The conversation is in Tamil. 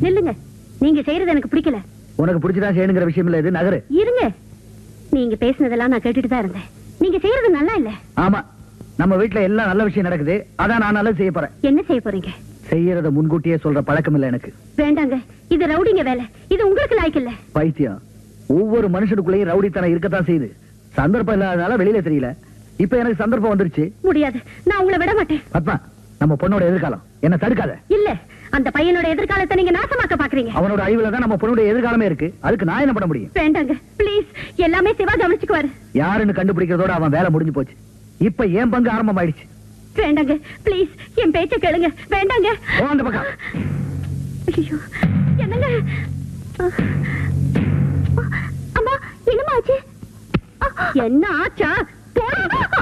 நில்லுங்க நீங்க செய்யறது எனக்கு பிடிக்கல உனக்கு பிடிச்சதான் செய்யணுங்கிற விஷயம் இல்ல இது நகரு இருங்க நீங்க பேசுனதெல்லாம் நான் கேட்டுட்டு தான் இருந்தேன் நீங்க செய்யறது நல்லா இல்ல ஆமா நம்ம வீட்ல எல்லாம் நல்ல விஷயம் நடக்குது அதான் நான் நல்லது செய்ய போறேன் என்ன செய்ய போறீங்க செய்யறத முன்கூட்டியே சொல்ற பழக்கம் இல்ல எனக்கு வேண்டாங்க இது ரவுடிங்க வேலை இது உங்களுக்கு லாய்க்கு இல்ல பைத்தியம் ஒவ்வொரு மனுஷனுக்குள்ளேயும் ரவுடித்தனம் இருக்கத்தான் செய்யுது சந்தர்ப்பம் இல்லாதனால வெளியில தெரியல இப்ப எனக்கு சந்தர்ப்பம் வந்துருச்சு முடியாது நான் உங்களை விட மாட்டேன் பத்மா நம்ம பொண்ணோட எதிர்காலம் என்ன தடுக்காத இல்ல அந்த பையனோட எதிர்காலத்தை நீங்க நாசமாக்க பாக்குறீங்க அவனோட அழிவுல தான் நம்ம பொண்ணுடைய எதிர்காலமே இருக்கு அதுக்கு நான் என்ன பண்ண முடியும் வேண்டாங்க ப்ளீஸ் எல்லாமே சிவா கவனிச்சுக்குவாரு யாருன்னு கண்டுபிடிக்கிறதோட அவன் வேலை முடிஞ்சு போச்சு இப்ப என் பங்கு ஆரம்பமாயிடுச்சு வேண்டாங்க ப்ளீஸ் என் பேச்ச கேளுங்க வேண்டாங்க போ அந்த பக்கம் ஐயோ என்னங்க அம்மா என்னமா ஆச்சு என்ன ஆச்சா போடுங்க